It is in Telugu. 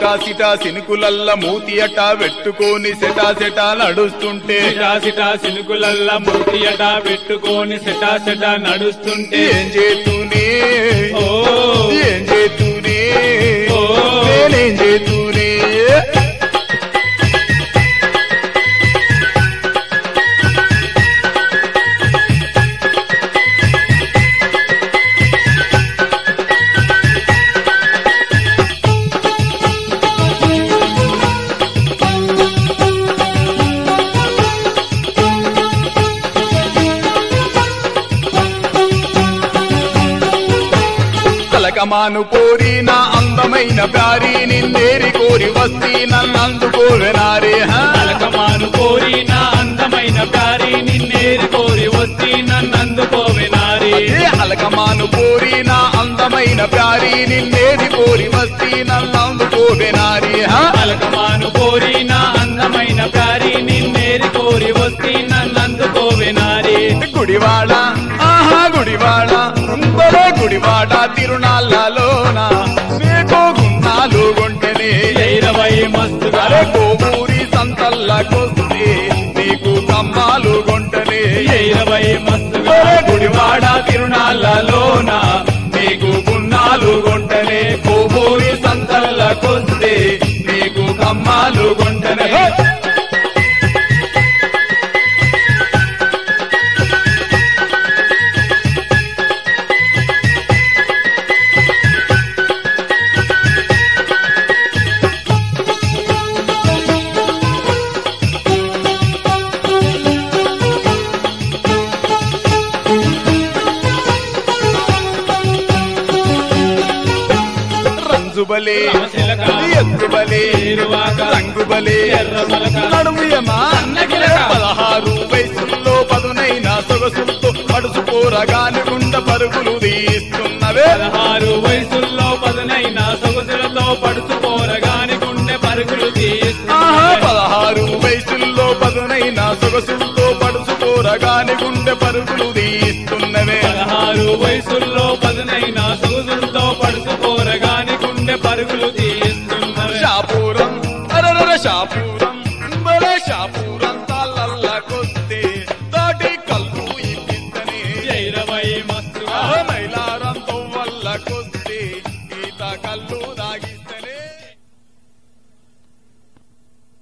సిటా సిటా సినుకులల్ల మూతి అట పెట్టుకొని సెటా సెటా నడుస్తుంటే సిటా సిటా సినుకులల్ల మూతియట పెట్టుకొని సెటా సెటా నడుస్తుంటే ఏం చేతూనే ఓ ఏం చేతూనే ఓ. నేనేం చేతూనే కలకమాను కోరి నా అందమైన ప్యారి నిన్నేరి కోరి వస్తీ నన్నందుకోవెనారే హా? అలకమాను కోరి నా అందమైన ప్యారి నిన్నేరి కోరి వస్తీ నన్నందుకోవే నారి ఏ అలకమాను కోరి నా అందమైన ప్యారి నిన్నేరి కోరి వస్తీ నన్నందుకోవెనారే హా? అలకమాను కోరి నా అందమైన ప్యారి నిన్నేరి కోరి వస్తీ నన్నందుకోవే నారి గుడివాడ ఆహా గుడివాడ ఉంబలే గుడివాడ తిరునాళ్ళలోన మీకు గున్నాలు గుంటెనే ఇరవై మస్తుగా అరే కోమూరి సంతల్లకొస్తే నీకు కమ్మాలు గుంటనే ఇరవై మస్తుగా గుడివాడ తిరునాళ్ళలోన నీకు గున్నాలు గుంటనే కోమూరి సంతల్లకొస్తే నీకు కమ్మాలు గుంటనే రంజుబలే రామచిలక, ఎత్తుబలే ఏరువాక, రంగుబలే ఎర్రమలక, నడుముయమా అన్నగిలక. పదహారు వయసుల్లో పదునైన సొగసులతో పడుచు పోరగాని గుండ పరుగులు తీస్తున్నవే పదహారు వయసుల్లో పదునైన సొగసులతో పడుచుకోరగాని గుండె పరుగులు ఆహా తీస్తున్నా పదహారు వయసుల్లో పదునైన సొగసులతో పడుచు పోరగాని గుండె పరుగులు తీస్తున్నవే పదహారు వయసుల్లో పదునైన సొగసులతో పడుచుకోరగాని గుండె పరుగులు తీస్తున్నవే షాపూరం అరరర షాపూరం బలే షాపూరం